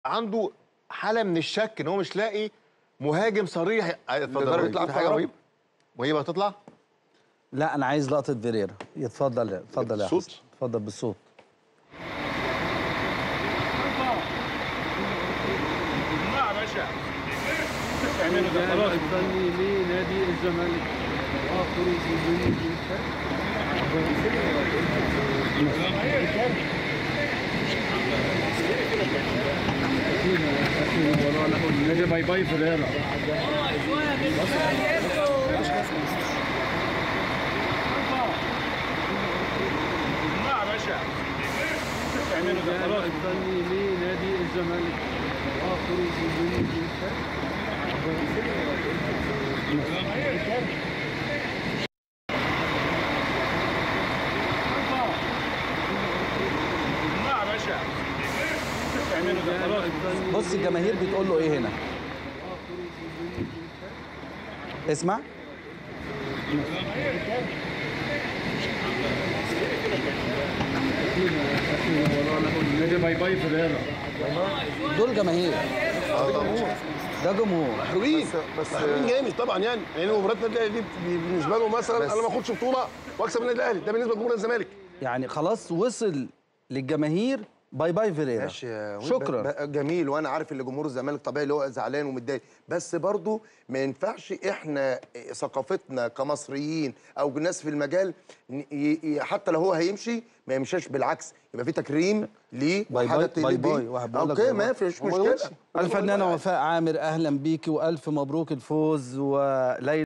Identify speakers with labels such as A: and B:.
A: عنده حاله من الشك ان هو مش لاقي مهاجم صريح
B: لدرجة يلعب
A: في
B: في
A: حاجه
B: كهربا.
A: مهيبه مهيبه هتطلع
C: لا انا عايز لقطه فيريرا اتفضل اتفضل يا
B: بالصوت؟
C: حسن اتفضل بالصوت
D: الجهاز الفني لنادي الزمالك وخروج الجنود نادي باي باي فيريرا الجهاز الفني لنادي الزمالك وخروج الجنود الجهاز الفني
C: بص الجماهير بتقول له ايه هنا اسمع
D: نادي باي باي فيريرا
C: دول جماهير ده جمهور
B: حلوين
A: بس-
B: حلوين جامد طبعا يعني يعني مباراه النادي الاهلي دي بالنسبه له مثلا
A: بس-
B: انا ما اخدش بطوله واكسب النادي الاهلي ده بالنسبه لجمهور الزمالك
C: يعني خلاص وصل للجماهير باي باي فيريرا
E: ماشي يا ويل،
C: شكرا
E: ب- ب- جميل وانا عارف ان جمهور الزمالك طبيعي اللي هو زعلان ومتضايق بس برضو ما ينفعش احنا ثقافتنا كمصريين او ناس في المجال ن- ي- ي- حتى لو هو هيمشي ما يمشيش بالعكس يبقى في تكريم ليه
C: باي
E: وحاجة
C: باي-
E: تليق
C: باي
E: بيه.
C: باي، واحد بيقول لك
E: اوكي
C: باي باي.
E: ما فيش
B: هو
E: مشكله
B: يمشي.
C: الفنانه وفاء عامر اهلا بيكي والف مبروك الفوز وليلى